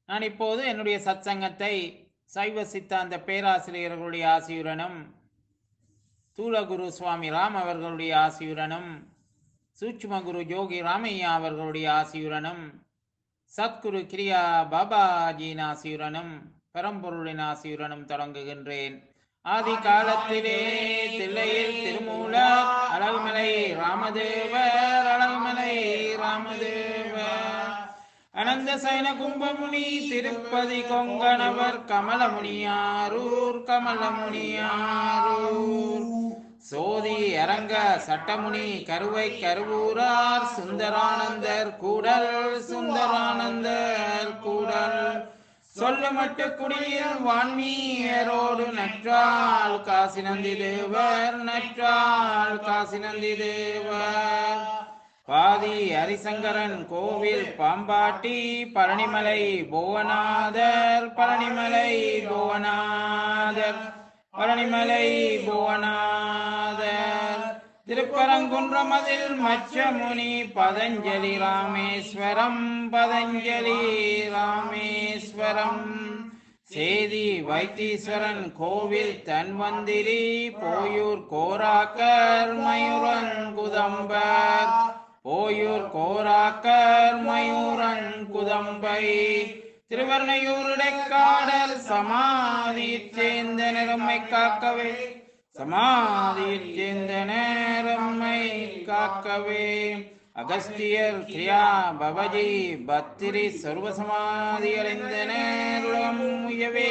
நான் இப்போது என்னுடைய சத்சங்கத்தை சைவ சித்தாந்த பேராசிரியர்களுடைய ஆசியுடனும் தூலகுரு சுவாமி ராம் அவர்களுடைய ஆசியுடனும் சூட்சும குரு ஜோகி ராமையா அவர்களுடைய ஆசியுடனும் சத்குரு கிரியா பாபாஜியின் ஆசியுடனும் பரம்பொருளின் ஆசியுடனும் தொடங்குகின்றேன் ஆதி காலத்திலே தில்லையில் திருமூல அழகுமலை ராமதேவர் அழகுமலை ராமதேவர் அனந்த சயன கும்பமுனி திருப்பதி கொங்கணவர் கமலமுனியாரூர் கமலமுனியாரூர் சோதி அரங்க சட்டமுனி கருவை கருவூரார் சுந்தரானந்தர் கூடல் சுந்தரானந்தர் கூடல் சொல்லு மட்டு குடியில் வான்மீயரோடு நற்றால் காசி நந்தி தேவர் நற்றால் காசி நந்தி தேவர் பாதி ஹரிசங்கரன் கோவில் பாம்பாட்டி பழனிமலை புவனாதர் பழனிமலை புவனாதர் பழனிமலை புவனாதர் திருப்பரங்குன்றமதில் மச்சமுனி பதஞ்சலி ராமேஸ்வரம் பதஞ்சலி ராமேஸ்வரம் சேதி வைத்தீஸ்வரன் கோவில் தன்வந்திரி போயூர் கோராக்கர் மயூரங்குதம்பர் போயூர் கோராக்கர் மயூரன் குதம்பை திருவர்ணையூருடைக்காடல் சமாதியைச் சேர்ந்த நிறமை காக்கவே சமாதியைச் சேர்ந்த நேரம்மை காக்கவே அகஸ்தியர் கிரியா பவஜி பத்திரி சர்வசமாதி அடைந்த நேருளம் உயவே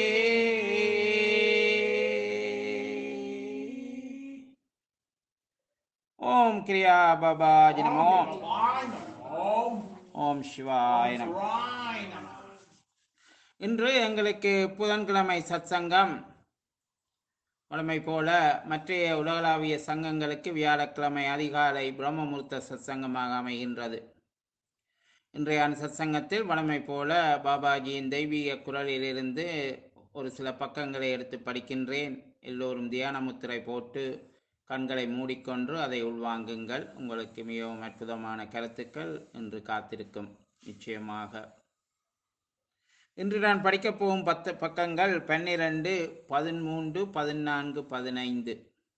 ஓம் கிரியா பாபாஜி நமோ ஓம் சிவாய நமோ இன்று எங்களுக்கு புதன்கிழமை சத்சங்கம் வழமை போல மற்றைய உலகளாவிய சங்கங்களுக்கு வியாழக்கிழமை அதிகாலை பிரம்மமுகூர்த்த சத்சங்கமாக அமைகின்றது இன்றைய சத்சங்கத்தில் வழமை போல பாபாஜியின் தெய்வீக குரலிலிருந்து ஒரு சில பக்கங்களை எடுத்து படிக்கின்றேன் எல்லோரும் தியான முத்திரை போட்டு கண்களை மூடிக்கொண்டு அதை உள்வாங்குங்கள் உங்களுக்கு மிகவும் அற்புதமான கருத்துக்கள் இன்று காத்திருக்கும் நிச்சயமாக இன்று நான் படிக்கப் போகும் பத்து பக்கங்கள் பன்னிரண்டு பதிமூன்று பதினான்கு பதினைந்து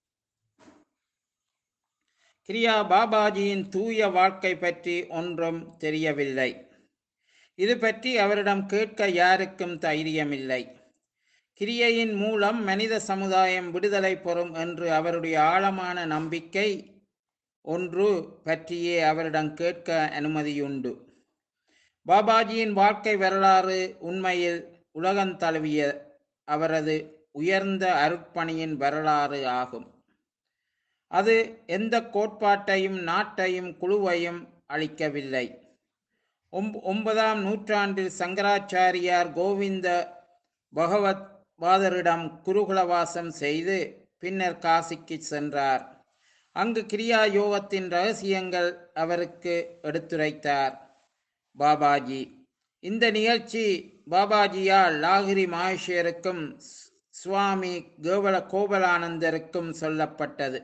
கிரியா பாபாஜியின் தூய வாழ்க்கை பற்றி ஒன்றும் தெரியவில்லை இது பற்றி அவரிடம் கேட்க யாருக்கும் தைரியமில்லை கிரியையின் மூலம் மனித சமுதாயம் விடுதலை பெறும் என்று அவருடைய ஆழமான நம்பிக்கை ஒன்று பற்றியே அவரிடம் கேட்க அனுமதியுண்டு பாபாஜியின் வாழ்க்கை வரலாறு உண்மையில் உலகந்தழுவிய அவரது உயர்ந்த அருட்பணியின் வரலாறு ஆகும் அது எந்த கோட்பாட்டையும் நாட்டையும் குழுவையும் அளிக்கவில்லை ஒன்பதாம் நூற்றாண்டில் சங்கராச்சாரியார் கோவிந்த பகவத் பாதரிடம் குருகுலவாசம் செய்து பின்னர் காசிக்கு சென்றார் அங்கு கிரியா யோகத்தின் ரகசியங்கள் அவருக்கு எடுத்துரைத்தார் பாபாஜி இந்த நிகழ்ச்சி பாபாஜியால் லாகிரி மகேஷருக்கும் சுவாமி கோபல கோபலானந்தருக்கும் சொல்லப்பட்டது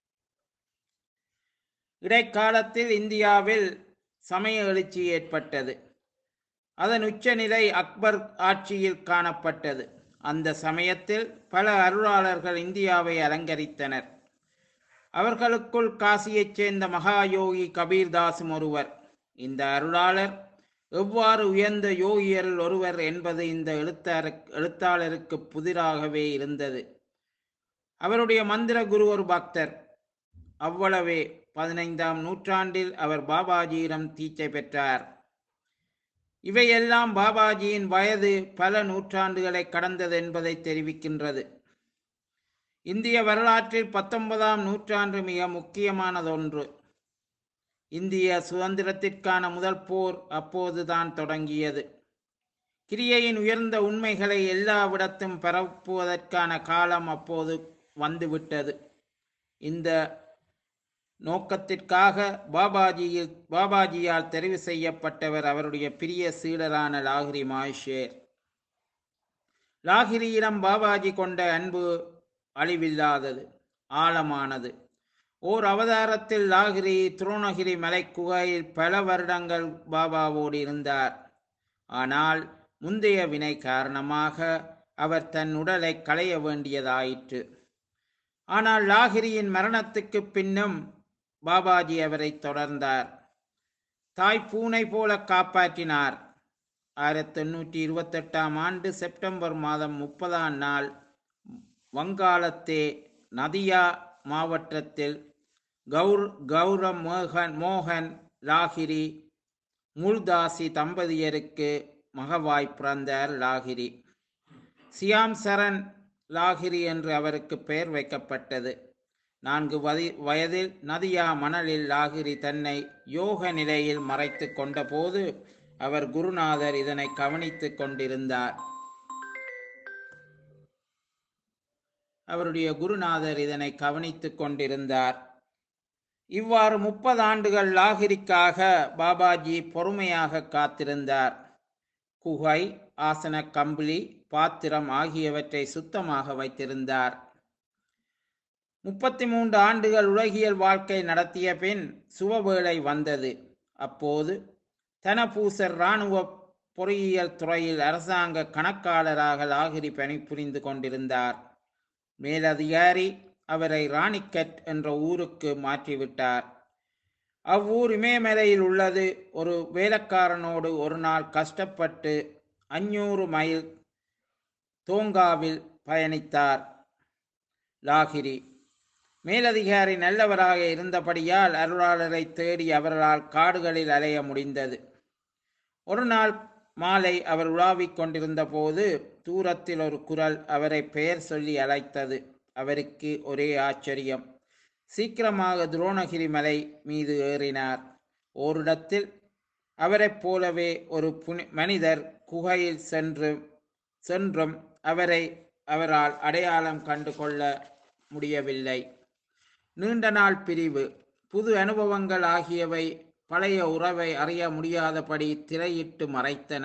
இடைக்காலத்தில் இந்தியாவில் சமய எழுச்சி ஏற்பட்டது அதன் உச்சநிலை அக்பர் ஆட்சியில் காணப்பட்டது அந்த சமயத்தில் பல அருளாளர்கள் இந்தியாவை அலங்கரித்தனர் அவர்களுக்குள் காசியைச் சேர்ந்த மகாயோகி கபீர்தாசும் ஒருவர் இந்த அருளாளர் எவ்வாறு உயர்ந்த யோகியரில் ஒருவர் என்பது இந்த எழுத்தார எழுத்தாளருக்கு புதிராகவே இருந்தது அவருடைய மந்திர குரு ஒரு பக்தர் அவ்வளவே பதினைந்தாம் நூற்றாண்டில் அவர் பாபாஜியிடம் தீட்சை பெற்றார் இவையெல்லாம் பாபாஜியின் வயது பல நூற்றாண்டுகளை கடந்தது என்பதை தெரிவிக்கின்றது இந்திய வரலாற்றில் பத்தொன்பதாம் நூற்றாண்டு மிக முக்கியமானதொன்று இந்திய சுதந்திரத்திற்கான முதல் போர் அப்போதுதான் தொடங்கியது கிரியையின் உயர்ந்த உண்மைகளை எல்லாவிடத்தும் பரப்புவதற்கான காலம் அப்போது வந்துவிட்டது இந்த நோக்கத்திற்காக பாபாஜியில் பாபாஜியால் தெரிவு செய்யப்பட்டவர் அவருடைய பிரிய சீடரான லாகிரி மாஷேர் லாகிரியிடம் பாபாஜி கொண்ட அன்பு அழிவில்லாதது ஆழமானது ஓர் அவதாரத்தில் லாகிரி துரோணகிரி மலை குகையில் பல வருடங்கள் பாபாவோடு இருந்தார் ஆனால் முந்தைய வினை காரணமாக அவர் தன் உடலை களைய வேண்டியதாயிற்று ஆனால் லாகிரியின் மரணத்துக்கு பின்னும் பாபாஜி அவரை தொடர்ந்தார் தாய் பூனை போல காப்பாற்றினார் ஆயிரத்தி எண்ணூற்றி இருபத்தெட்டாம் ஆண்டு செப்டம்பர் மாதம் முப்பதாம் நாள் வங்காளத்தே நதியா மாவட்டத்தில் கௌர் கௌரம் மோகன் மோகன் லாகிரி முல்தாசி தம்பதியருக்கு மகவாய் பிறந்தார் லாகிரி சியாம் சரண் லாகிரி என்று அவருக்கு பெயர் வைக்கப்பட்டது நான்கு வதி வயதில் நதியா மணலில் லாகிரி தன்னை யோக நிலையில் மறைத்து கொண்டபோது அவர் குருநாதர் இதனை கவனித்துக் கொண்டிருந்தார் அவருடைய குருநாதர் இதனை கவனித்துக் கொண்டிருந்தார் இவ்வாறு முப்பது ஆண்டுகள் லாகிரிக்காக பாபாஜி பொறுமையாக காத்திருந்தார் குகை ஆசன கம்பளி பாத்திரம் ஆகியவற்றை சுத்தமாக வைத்திருந்தார் முப்பத்தி மூன்று ஆண்டுகள் உலகியல் வாழ்க்கை நடத்திய பின் சுவவேளை வந்தது அப்போது தனபூசர் இராணுவ பொறியியல் துறையில் அரசாங்க கணக்காளராக லாகிரி பணிபுரிந்து கொண்டிருந்தார் மேலதிகாரி அவரை ராணிக்கட் என்ற ஊருக்கு மாற்றிவிட்டார் அவ்வூர் இமயமலையில் உள்ளது ஒரு வேலைக்காரனோடு ஒரு நாள் கஷ்டப்பட்டு அஞ்சூறு மைல் தோங்காவில் பயணித்தார் லாகிரி மேலதிகாரி நல்லவராக இருந்தபடியால் அருளாளரை தேடி அவர்களால் காடுகளில் அலைய முடிந்தது ஒரு நாள் மாலை அவர் உலாவிக் கொண்டிருந்த போது தூரத்தில் ஒரு குரல் அவரை பெயர் சொல்லி அழைத்தது அவருக்கு ஒரே ஆச்சரியம் சீக்கிரமாக துரோணகிரி மலை மீது ஏறினார் ஓரிடத்தில் அவரைப் போலவே ஒரு புனி மனிதர் குகையில் சென்று சென்றும் அவரை அவரால் அடையாளம் கண்டு கொள்ள முடியவில்லை நீண்ட நாள் பிரிவு புது அனுபவங்கள் ஆகியவை பழைய உறவை அறிய முடியாதபடி திரையிட்டு மறைத்தன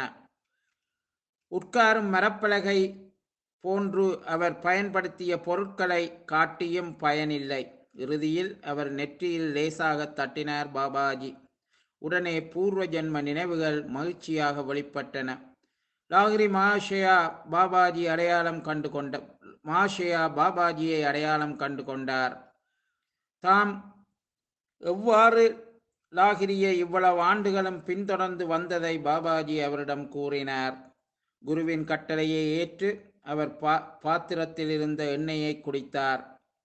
உட்காரும் மரப்பலகை போன்று அவர் பயன்படுத்திய பொருட்களை காட்டியும் பயனில்லை இறுதியில் அவர் நெற்றியில் லேசாக தட்டினார் பாபாஜி உடனே பூர்வ ஜென்ம நினைவுகள் மகிழ்ச்சியாக வெளிப்பட்டன லாகிரி மகாஷயா பாபாஜி அடையாளம் கண்டு கொண்ட மகாஷயா பாபாஜியை அடையாளம் கண்டு கொண்டார் தாம் எவ்வாறு லாகிரியை இவ்வளவு ஆண்டுகளும் பின்தொடர்ந்து வந்ததை பாபாஜி அவரிடம் கூறினார் குருவின் கட்டளையை ஏற்று அவர் பா பாத்திரத்தில் இருந்த எண்ணெயை குடித்தார்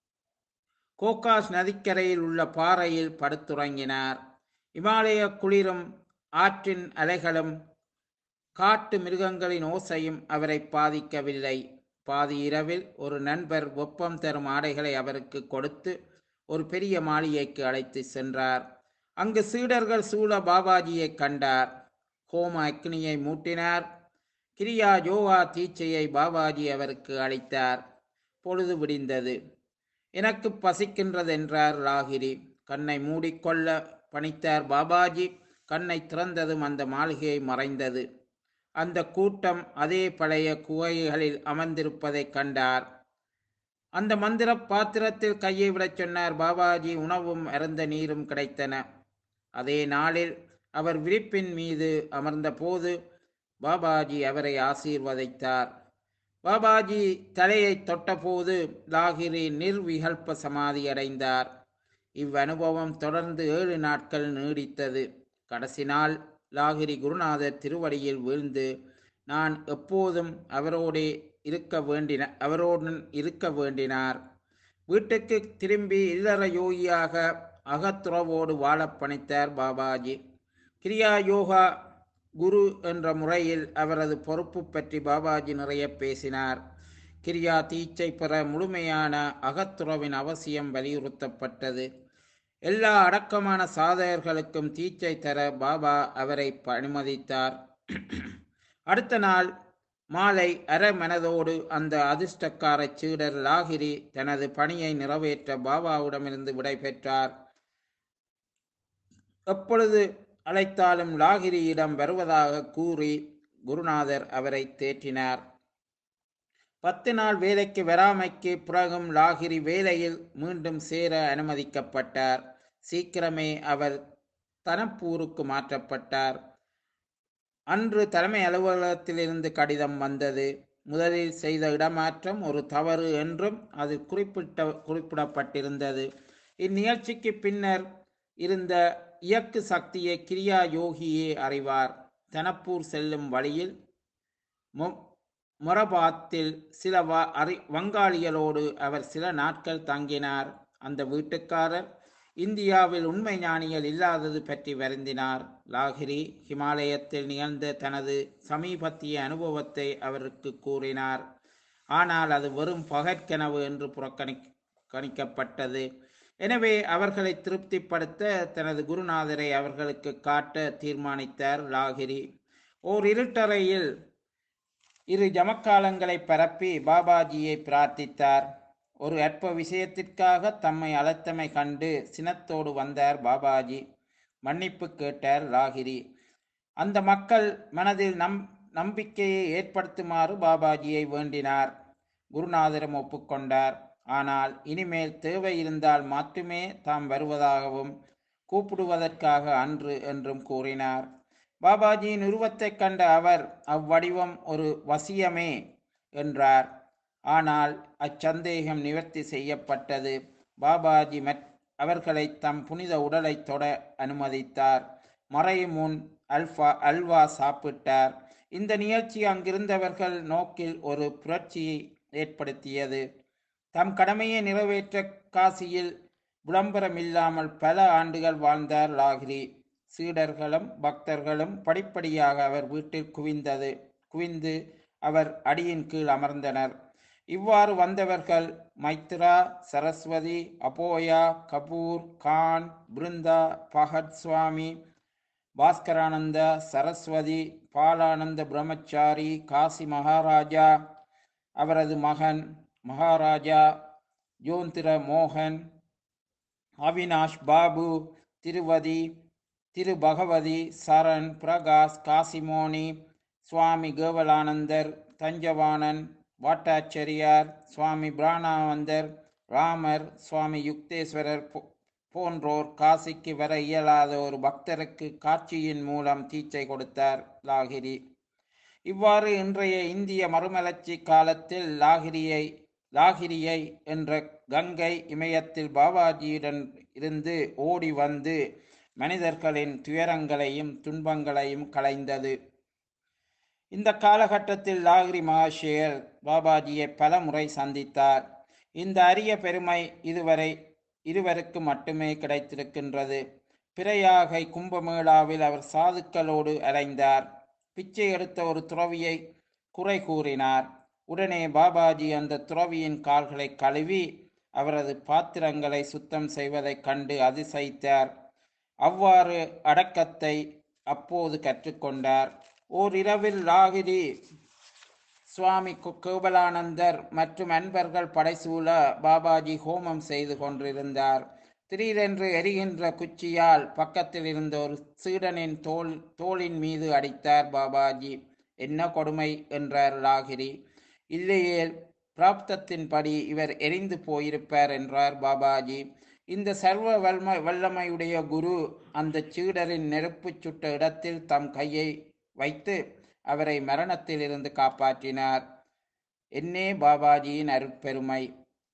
கோகாஸ் நதிக்கரையில் உள்ள பாறையில் படுத்துறங்கினார் இமாலய குளிரும் ஆற்றின் அலைகளும் காட்டு மிருகங்களின் ஓசையும் அவரை பாதிக்கவில்லை பாதி இரவில் ஒரு நண்பர் வெப்பம் தரும் ஆடைகளை அவருக்கு கொடுத்து ஒரு பெரிய மாளிகைக்கு அழைத்து சென்றார் அங்கு சீடர்கள் சூழ பாபாஜியை கண்டார் ஹோம அக்னியை மூட்டினார் கிரியா யோகா தீட்சையை பாபாஜி அவருக்கு அளித்தார் பொழுது விடிந்தது எனக்கு பசிக்கின்றது என்றார் லாகிரி கண்ணை மூடிக்கொள்ள பணித்தார் பாபாஜி கண்ணை திறந்ததும் அந்த மாளிகை மறைந்தது அந்த கூட்டம் அதே பழைய குகைகளில் அமர்ந்திருப்பதைக் கண்டார் அந்த மந்திர பாத்திரத்தில் கையை விடச் சொன்னார் பாபாஜி உணவும் அருந்த நீரும் கிடைத்தன அதே நாளில் அவர் விரிப்பின் மீது அமர்ந்தபோது பாபாஜி அவரை ஆசீர்வதித்தார் பாபாஜி தலையை தொட்டபோது லாகிரி நிர்விகல்ப சமாதி அடைந்தார் இவ்வனுபவம் தொடர்ந்து ஏழு நாட்கள் நீடித்தது கடைசி நாள் லாகிரி குருநாதர் திருவடியில் வீழ்ந்து நான் எப்போதும் அவரோடே இருக்க வேண்டின அவரோடு இருக்க வேண்டினார் வீட்டுக்கு திரும்பி இல்லற யோகியாக அகத்துறவோடு வாழப் பணித்தார் பாபாஜி கிரியா யோகா குரு என்ற முறையில் அவரது பொறுப்பு பற்றி பாபாஜி நிறைய பேசினார் கிரியா தீட்சை பெற முழுமையான அகத்துறவின் அவசியம் வலியுறுத்தப்பட்டது எல்லா அடக்கமான சாதகர்களுக்கும் தீட்சை தர பாபா அவரை அனுமதித்தார் அடுத்த நாள் மாலை அரை மனதோடு அந்த அதிர்ஷ்டக்கார சீடர் லாகிரி தனது பணியை நிறைவேற்ற பாபாவிடமிருந்து விடைபெற்றார் எப்பொழுது அழைத்தாலும் லாகிரியிடம் வருவதாக கூறி குருநாதர் அவரை தேற்றினார் பத்து நாள் வேலைக்கு வராமைக்கு பிறகும் லாகிரி வேலையில் மீண்டும் சேர அனுமதிக்கப்பட்டார் சீக்கிரமே அவர் தனப்பூருக்கு மாற்றப்பட்டார் அன்று தலைமை அலுவலகத்திலிருந்து கடிதம் வந்தது முதலில் செய்த இடமாற்றம் ஒரு தவறு என்றும் அது குறிப்பிட்ட குறிப்பிடப்பட்டிருந்தது இந்நிகழ்ச்சிக்கு பின்னர் இருந்த இயக்கு சக்தியை கிரியா யோகியே அறிவார் தனப்பூர் செல்லும் வழியில் மொ- மொரபாத்தில் சில வ அறி வங்காளிகளோடு அவர் சில நாட்கள் தங்கினார் அந்த வீட்டுக்காரர் இந்தியாவில் உண்மை ஞானிகள் இல்லாதது பற்றி வருந்தினார் லாகிரி ஹிமாலயத்தில் நிகழ்ந்த தனது சமீபத்திய அனுபவத்தை அவருக்கு கூறினார் ஆனால் அது வெறும் பகற்கனவு என்று புறக்கணி கணிக்கப்பட்டது எனவே அவர்களை திருப்திப்படுத்த தனது குருநாதரை அவர்களுக்கு காட்ட தீர்மானித்தார் லாகிரி ஓர் இருட்டறையில் இரு ஜமக்காலங்களை பரப்பி பாபாஜியை பிரார்த்தித்தார் ஒரு அற்ப விஷயத்திற்காக தம்மை அழைத்தமை கண்டு சினத்தோடு வந்தார் பாபாஜி மன்னிப்பு கேட்டார் லாகிரி அந்த மக்கள் மனதில் நம் நம்பிக்கையை ஏற்படுத்துமாறு பாபாஜியை வேண்டினார் குருநாதரும் ஒப்புக்கொண்டார் ஆனால் இனிமேல் தேவை இருந்தால் மட்டுமே தாம் வருவதாகவும் கூப்பிடுவதற்காக அன்று என்றும் கூறினார் பாபாஜியின் உருவத்தைக் கண்ட அவர் அவ்வடிவம் ஒரு வசியமே என்றார் ஆனால் அச்சந்தேகம் நிவர்த்தி செய்யப்பட்டது பாபாஜி மற் அவர்களை தம் புனித உடலை தொட அனுமதித்தார் மறையும் முன் அல்ஃபா அல்வா சாப்பிட்டார் இந்த நிகழ்ச்சி அங்கிருந்தவர்கள் நோக்கில் ஒரு புரட்சியை ஏற்படுத்தியது தம் கடமையை நிறைவேற்ற காசியில் விளம்பரமில்லாமல் பல ஆண்டுகள் வாழ்ந்தார் லாகிரி சீடர்களும் பக்தர்களும் படிப்படியாக அவர் வீட்டில் குவிந்தது குவிந்து அவர் அடியின் கீழ் அமர்ந்தனர் இவ்வாறு வந்தவர்கள் மைத்ரா சரஸ்வதி அபோயா கபூர் கான் பிருந்தா பகத் சுவாமி பாஸ்கரானந்த சரஸ்வதி பாலானந்த பிரம்மச்சாரி காசி மகாராஜா அவரது மகன் மகாராஜா யோந்திர மோகன் அவினாஷ் பாபு திருவதி திரு பகவதி சரண் பிரகாஷ் காசிமோனி சுவாமி கேவலானந்தர் தஞ்சவாணன் வாட்டாச்சரியார் சுவாமி பிராணானந்தர் ராமர் சுவாமி யுக்தேஸ்வரர் போ- போன்றோர் காசிக்கு வர இயலாத ஒரு பக்தருக்கு காட்சியின் மூலம் தீட்சை கொடுத்தார் லாகிரி இவ்வாறு இன்றைய இந்திய மறுமலர்ச்சி காலத்தில் லாகிரியை லாகிரியை என்ற கங்கை இமயத்தில் பாபாஜியுடன் இருந்து ஓடி வந்து மனிதர்களின் துயரங்களையும் துன்பங்களையும் களைந்தது இந்த காலகட்டத்தில் லாகிரி மகாஷேர் பாபாஜியை பல முறை சந்தித்தார் இந்த அரிய பெருமை இதுவரை இருவருக்கு மட்டுமே கிடைத்திருக்கின்றது பிரயாகை கும்பமேளாவில் அவர் சாதுக்களோடு அலைந்தார் பிச்சை எடுத்த ஒரு துறவியை குறை கூறினார் உடனே பாபாஜி அந்த துறவியின் கால்களை கழுவி அவரது பாத்திரங்களை சுத்தம் செய்வதைக் கண்டு அதிசயித்தார் அவ்வாறு அடக்கத்தை அப்போது கற்றுக்கொண்டார் ஓரிரவில் லாகிரி சுவாமி கு- கோபலானந்தர் மற்றும் அன்பர்கள் படைசூழ பாபாஜி ஹோமம் செய்து கொண்டிருந்தார் திடீரென்று எரிகின்ற குச்சியால் பக்கத்தில் இருந்த ஒரு சீடனின் தோல் தோளின் மீது அடித்தார் பாபாஜி என்ன கொடுமை என்றார் லாகிரி இல்லையேல் பிராப்தத்தின்படி இவர் எரிந்து போயிருப்பார் என்றார் பாபாஜி இந்த சர்வ வல்ம வல்லமையுடைய குரு அந்த சீடரின் நெருப்புச் சுட்ட இடத்தில் தம் கையை வைத்து அவரை மரணத்திலிருந்து காப்பாற்றினார் என்னே பாபாஜியின் அருட்பெருமை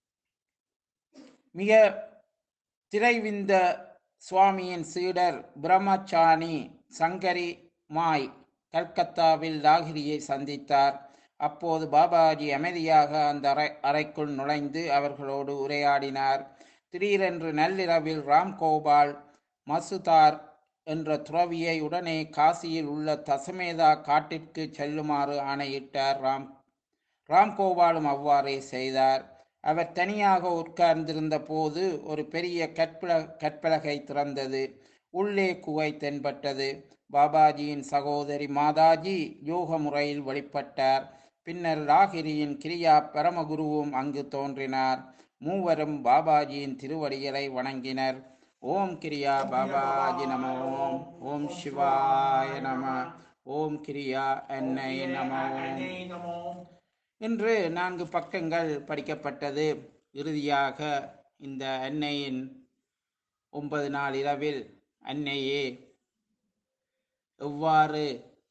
மிக திரைவிந்த சுவாமியின் சீடர் பிரம்மச்சானி சங்கரி மாய் கல்கத்தாவில் லாகிரியை சந்தித்தார் அப்போது பாபாஜி அமைதியாக அந்த அறை அறைக்குள் நுழைந்து அவர்களோடு உரையாடினார் திடீரென்று நள்ளிரவில் ராம்கோபால் மசுதார் என்ற துறவியை உடனே காசியில் உள்ள தசமேதா காட்டிற்கு செல்லுமாறு ஆணையிட்டார் ராம் ராம்கோபாலும் அவ்வாறே செய்தார் அவர் தனியாக உட்கார்ந்திருந்த போது ஒரு பெரிய கற்பல கற்பலகை திறந்தது உள்ளே குகை தென்பட்டது பாபாஜியின் சகோதரி மாதாஜி யோக முறையில் வெளிப்பட்டார் பின்னர் லாகிரியின் கிரியா பரமகுருவும் அங்கு தோன்றினார் மூவரும் பாபாஜியின் திருவடிகளை வணங்கினர் ஓம் கிரியா பாபாஜி நம ஓம் ஓம் சிவாய நம ஓம் கிரியா அன்னை நம ஓம் இன்று நான்கு பக்கங்கள் படிக்கப்பட்டது இறுதியாக இந்த அன்னையின் ஒன்பது நாள் இரவில் அன்னையே எவ்வாறு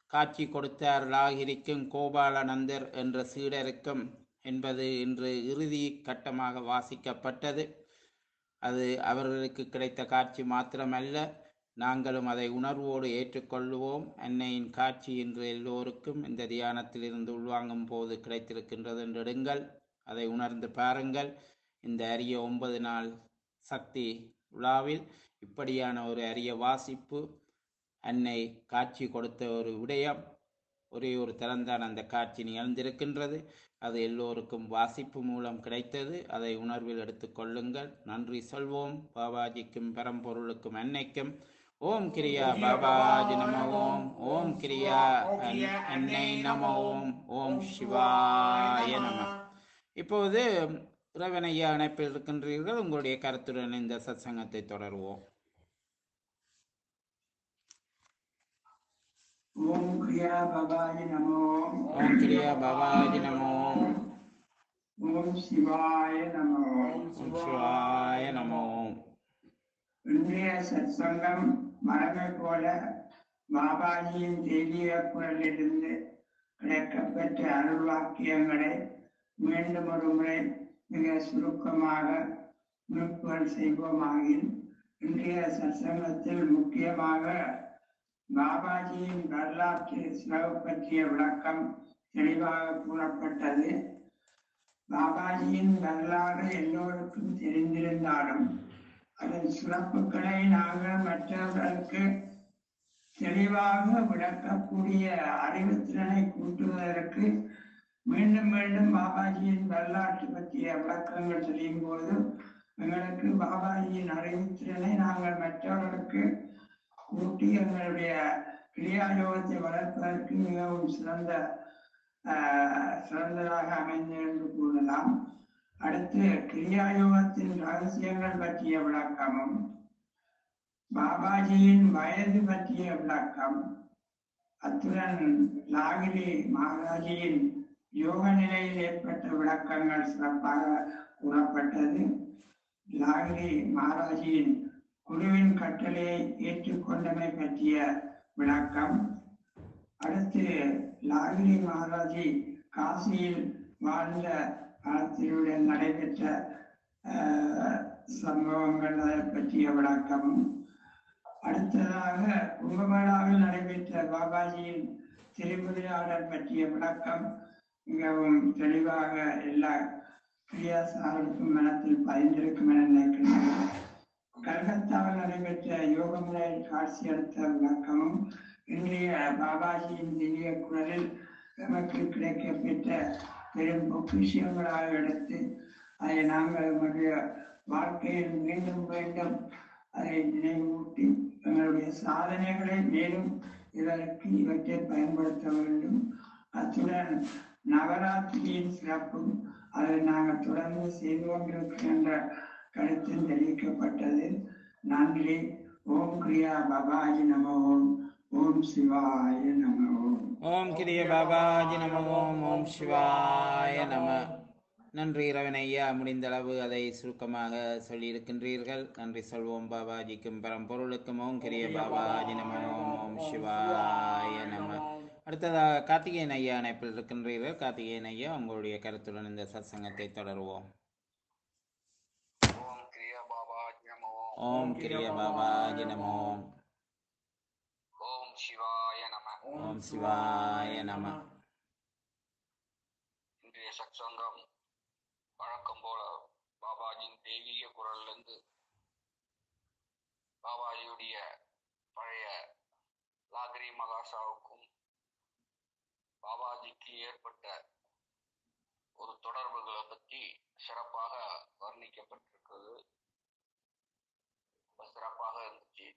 காட்சி கொடுத்தார் லாகிரிக்கும் கோபாலநந்தர் என்ற சீடருக்கும் என்பது இன்று இறுதி கட்டமாக வாசிக்கப்பட்டது அது அவர்களுக்கு கிடைத்த காட்சி மாத்திரமல்ல நாங்களும் அதை உணர்வோடு ஏற்றுக்கொள்வோம் அன்னையின் காட்சி இன்று எல்லோருக்கும் இந்த தியானத்தில் இருந்து உள்வாங்கும் போது கிடைத்திருக்கின்றது என்று எடுங்கள் அதை உணர்ந்து பாருங்கள் இந்த அரிய ஒன்பது நாள் சக்தி விழாவில் இப்படியான ஒரு அரிய வாசிப்பு அன்னை காட்சி கொடுத்த ஒரு விடயம் ஒரே ஒரு தரம்தான் அந்த காட்சி நிகழ்ந்திருக்கின்றது அது எல்லோருக்கும் வாசிப்பு மூலம் கிடைத்தது அதை உணர்வில் எடுத்துக்கொள்ளுங்கள் நன்றி சொல்வோம் பாபாஜிக்கும் பரம்பொருளுக்கும் அன்னைக்கும் ஓம் கிரியா பாபாஜி நம ஓம் ஓம் கிரியா அன்- அன்னை நம ஓம் ஓம் சிவாய நம இப்போது இறைவனையா அணைப்பில் இருக்கின்றீர்கள் உங்களுடைய கருத்துடன் இந்த சத்சங்கத்தை தொடருவோம் ஓம் கிரியா பவாய நமோ ஓம் கிரியா பாபாஜி நம ஓம் ஓம் சிவாய நமோ ஓம் சிவாய நம ஓம் இன்றைய சத்சங்கம் மரபை போல பாபாஜியின் தெய்வீக குரலிலிருந்து கிடைக்கப்பெற்ற அருள் வாக்கியங்களை மீண்டும் ஒரு முறை மிக சுருக்கமாக நுட்புகள் செய்வோமாகில் இன்றைய சத்சங்கத்தில் முக்கியமாக பாபாஜியின் வரலாற்று சிறப்பு பற்றிய விளக்கம் தெளிவாக கூறப்பட்டது பாபாஜியின் வரலாறு எல்லோருக்கும் தெரிந்திருந்தாலும் அதன் சிறப்புகளை நாங்கள் மற்றவர்களுக்கு தெளிவாக விளக்கக்கூடிய அறிவுத்திறனை கூட்டுவதற்கு மீண்டும் மீண்டும் பாபாஜியின் வரலாற்று பற்றிய விளக்கங்கள் தெரியும் போது எங்களுக்கு பாபாஜியின் அறிவுத்திறனை நாங்கள் மற்றவர்களுக்கு கூட்டி எங்களுடைய கிரியாயோகத்தை வளர்ப்பதற்கு மிகவும் சிறந்த ஆஹ், சிறந்ததாக அமைந்தது என்று கூறலாம் அடுத்து கிரியாயோகத்தின் ரகசியங்கள் பற்றிய விளக்கமும் பாபாஜியின் வயது பற்றிய விளக்கம் அத்துடன் லாகிரி மகாராஜியின் யோக நிலையில் ஏற்பட்ட விளக்கங்கள் சிறப்பாக கூறப்பட்டது லாகிரி மகாராஜியின் குருவின் கட்டளையை ஏற்றுக்கொண்டமை பற்றிய விளக்கம் அடுத்து லாகிரி மகாராஜி காசியில் வாழ்ந்த காலத்திலுடன் நடைபெற்ற ஆஹ், சம்பவங்கள் அதை பற்றிய விளக்கமும் அடுத்ததாக கும்பமேளாவில் நடைபெற்ற பாபாஜியின் திருவிளையாடல் பற்றிய விளக்கம் மிகவும் தெளிவாக எல்லா கிரியாசாருக்கும் மனத்தில் பதிந்திருக்கும் என நினைக்கின்றனர் கல்கத்தாவில் நடைபெற்ற யோக முறையில் காட்சி அளித்த விளக்கமும் இன்றைய பாபாஜியின் திவ்ய குரலில் நமக்கு கிடைக்கப்பெற்ற பெரும் பொக்கிஷங்களாக எடுத்து அதை நாங்கள் நம்முடைய வாழ்க்கையில் மீண்டும் மீண்டும் அதை நினைவூட்டி எங்களுடைய சாதனைகளை மேலும் இதற்கு இவற்றை பயன்படுத்த வேண்டும் அத்துடன் நவராத்திரியின் சிறப்பும் அதை நாங்கள் தொடர்ந்து செய்து கொண்டிருக்கின்ற கருத்தும் தெரிவிக்கப்பட்டது நன்றி ஓம் கிரியா பபாஜி நம ஓம் ஓம் சிவாய நம ஓம் ஓம் கிரிய பாபாஜி நம ஓம் ஓம் சிவாய நம நன்றி இரவன் ஐயா முடிந்தளவு அதை சுருக்கமாக சொல்லியிருக்கின்றீர்கள் நன்றி சொல்வோம் பாபாஜிக்கும் பரம்பொருளுக்கும் ஓம் கிரிய பாபாஜி நம ஓம் ஓம் சிவாய நம அடுத்ததாக கார்த்திகேயன் ஐயா இணைப்பில் இருக்கின்றீர்கள் கார்த்திகேயன் ஐயா உங்களுடைய கருத்துடன் இந்த சத்சங்கத்தை தொடருவோம் ஓம் கிரியா பாபாஜி நமோ ஓம் கிரிய பாபாஜி நம ஓம் ஓம் சிவாய நம ஓம் சிவாய நம இன்றைய சத்சங்கம் வழக்கம் போல பாபாஜியின் தெய்வீக குரல்ல இருந்து பாபாஜியுடைய பழைய லாகிரி மகாசாவுக்கும் பாபாஜிக்கு ஏற்பட்ட ஒரு தொடர்புகளை பற்றி சிறப்பாக வர்ணிக்கப்பட்டிருக்கிறது ரொம்ப சிறப்பாக இருந்துச்சு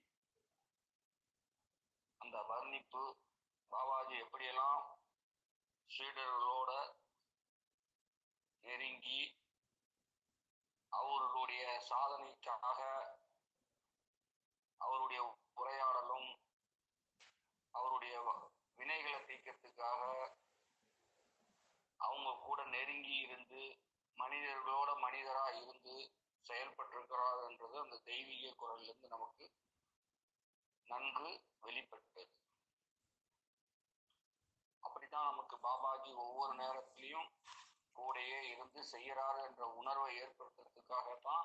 அந்த வர்ணிப்பு பாபாஜி எப்படியெல்லாம் சீடர்களோட நெருங்கி அவர்களுடைய சாதனைக்காக அவருடைய உரையாடலும் அவருடைய வ- வினைகளை தீர்க்கறதுக்காக அவங்க கூட நெருங்கி இருந்து மனிதர்களோட மனிதரா இருந்து செயல்பட்டிருக்கிறார்ன்றது அந்த தெய்வீக குரல்ல இருந்து நமக்கு நன்கு வெளிப்பட்டது நமக்கு பாபாஜி ஒவ்வொரு நேரத்திலையும் கூடயே இருந்து செய்யறாரு என்ற உணர்வை ஏற்படுத்துறதுக்காக தான்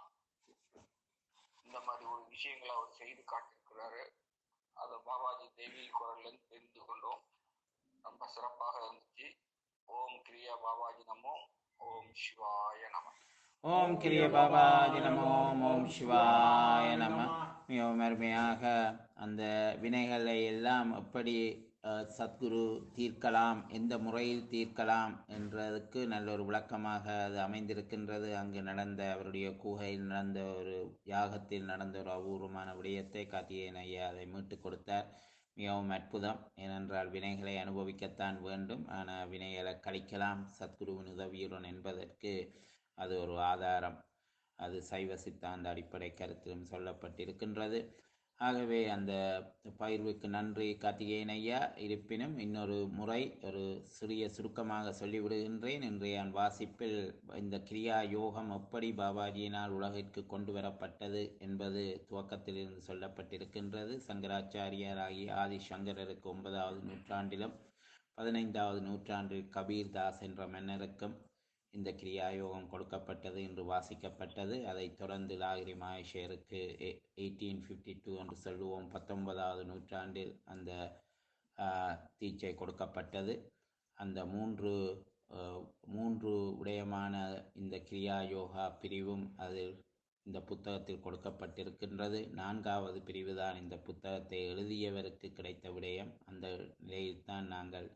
இந்த மாதிரி ஒரு விஷயங்களை அவர் செய்து காட்டியிருக்கிறாரு அதை பாபாஜி தேவி குரல்ல இருந்து தெரிந்து கொண்டோம் ரொம்ப சிறப்பாக இருந்துச்சு ஓம் கிரியா பாபாஜி நமோ ஓம் சிவாய நம ஓம் கிரிய பாபாஜி நமோ ஓம் சிவாய நம மிகவும் அருமையாக அந்த வினைகளை எல்லாம் எப்படி அஹ், சத்குரு தீர்க்கலாம் எந்த முறையில் தீர்க்கலாம் என்றதுக்கு நல்ல ஒரு விளக்கமாக அது அமைந்திருக்கின்றது அங்கு நடந்த அவருடைய கூகையில் நடந்த ஒரு யாகத்தில் நடந்த ஒரு அபூர்வமான விடயத்தை கார்த்திகேயன் ஐயா அதை மீட்டுக் கொடுத்தார் மிகவும் அற்புதம் ஏனென்றால் வினைகளை அனுபவிக்கத்தான் வேண்டும் ஆனால் வினைகளை கழிக்கலாம் சத்குருவின் உதவியுடன் என்பதற்கு அது ஒரு ஆதாரம் அது சைவ சித்தாந்த அடிப்படை கருத்திலும் சொல்லப்பட்டிருக்கின்றது ஆகவே அந்த பகிர்வுக்கு நன்றி கார்த்திகேயன் ஐயா இருப்பினும் இன்னொரு முறை ஒரு சிறிய சுருக்கமாக சொல்லிவிடுகின்றேன் இன்றைய வாசிப்பில் இந்த கிரியா யோகம் எப்படி பாபாஜியினால் உலகிற்கு கொண்டு வரப்பட்டது என்பது துவக்கத்திலிருந்து சொல்லப்பட்டிருக்கின்றது சங்கராச்சாரியாராகிய ஆதி சங்கரருக்கு ஒன்பதாவது நூற்றாண்டிலும் பதினைந்தாவது நூற்றாண்டில் கபீர்தாஸ் என்ற மன்னருக்கும் இந்த கிரியாயோகம் கொடுக்கப்பட்டது என்று வாசிக்கப்பட்டது அதைத் தொடர்ந்து லாகிரி மாயேஷருக்கு எயிட்டீன் ஃபிஃப்டி டூ என்று சொல்லுவோம் பத்தொன்பதாவது நூற்றாண்டில் அந்த ஆஹ், தீட்சை கொடுக்கப்பட்டது அந்த மூன்று ஆஹ், மூன்று விடயமான இந்த கிரியா யோகா பிரிவும் அதில் இந்த புத்தகத்தில் கொடுக்கப்பட்டிருக்கின்றது நான்காவது பிரிவுதான் இந்த புத்தகத்தை எழுதியவருக்கு கிடைத்த விடயம் அந்த நிலையில்தான் நாங்கள்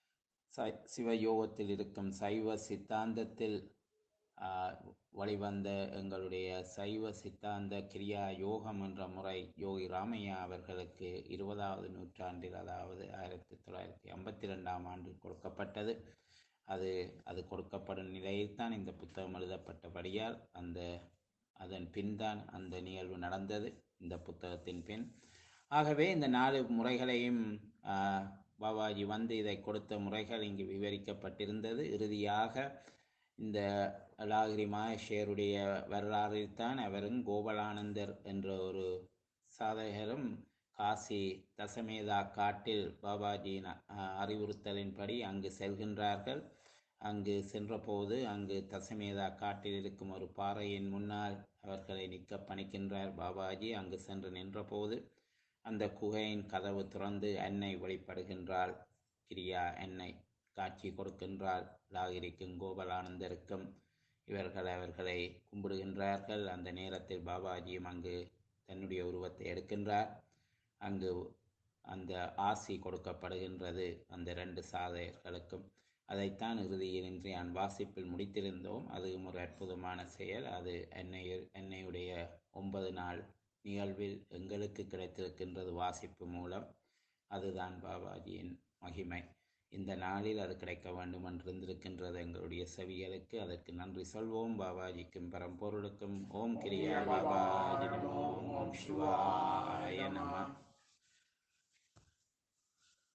சை சிவயோகத்தில் இருக்கும் சைவ சித்தாந்தத்தில் ஆ, வழிவந்த எங்களுடைய சைவ சித்தாந்த கிரியா யோகம் என்ற முறை யோகி ராமையா அவர்களுக்கு இருபதாவது நூற்றாண்டில் அதாவது ஆயிரத்தி தொள்ளாயிரத்தி ஐம்பத்தி ரெண்டாம் ஆண்டில் கொடுக்கப்பட்டது அது அது கொடுக்கப்படும் நிலையில்தான் இந்த புத்தகம் எழுதப்பட்டபடியால் அந்த அதன் பின்தான் அந்த நிகழ்வு நடந்தது இந்த புத்தகத்தின் பின் ஆகவே இந்த நாலு முறைகளையும் ஆ, பாபாஜி வந்து இதை கொடுத்த முறைகள் இங்கு விவரிக்கப்பட்டிருந்தது இறுதியாக இந்த லாகிரி மாயஷேருடைய வரலாறில் தான் அவரும் கோபாலானந்தர் என்ற ஒரு சாதகரும் காசி தசமேதா காட்டில் பாபாஜியின் அ- அறிவுறுத்தலின்படி அங்கு செல்கின்றார்கள் அங்கு சென்றபோது அங்கு தசமேதா காட்டில் இருக்கும் ஒரு பாறையின் முன்னால் அவர்களை நிற்க பணிக்கின்றார் பாபாஜி அங்கு சென்று நின்றபோது அந்த குகையின் கதவு திறந்து அன்னை வெளிப்படுகின்றாள் கிரியா அன்னை காட்சி கொடுக்கின்றாள் லாகிரிக்கும் கோபாலானந்தருக்கும் இவர்கள் அவர்களை கும்பிடுகின்றார்கள் அந்த நேரத்தில் பாபாஜியும் அங்கு தன்னுடைய உருவத்தை எடுக்கின்றார் அங்கு அந்த ஆசி கொடுக்கப்படுகின்றது அந்த ரெண்டு சாதகர்களுக்கும் அதைத்தான் இறுதியில் இன்றைய வாசிப்பில் முடித்திருந்தோம் அதுவும் ஒரு அற்புதமான செயல் அது என்னை என்னையுடைய ஒன்பது நாள் நிகழ்வில் எங்களுக்கு கிடைத்திருக்கின்றது வாசிப்பு மூலம் அதுதான் பாபாஜியின் மகிமை இந்த நாளில் அது கிடைக்க வேண்டும் என்று இருந்திருக்கின்றது எங்களுடைய செவிகளுக்கு அதற்கு நன்றி சொல்வோம் பாபாஜிக்கும் பரம்பொருளுக்கும் ஓம் கிரியா பாபாஜி நமோ ஓம் சிவாய நம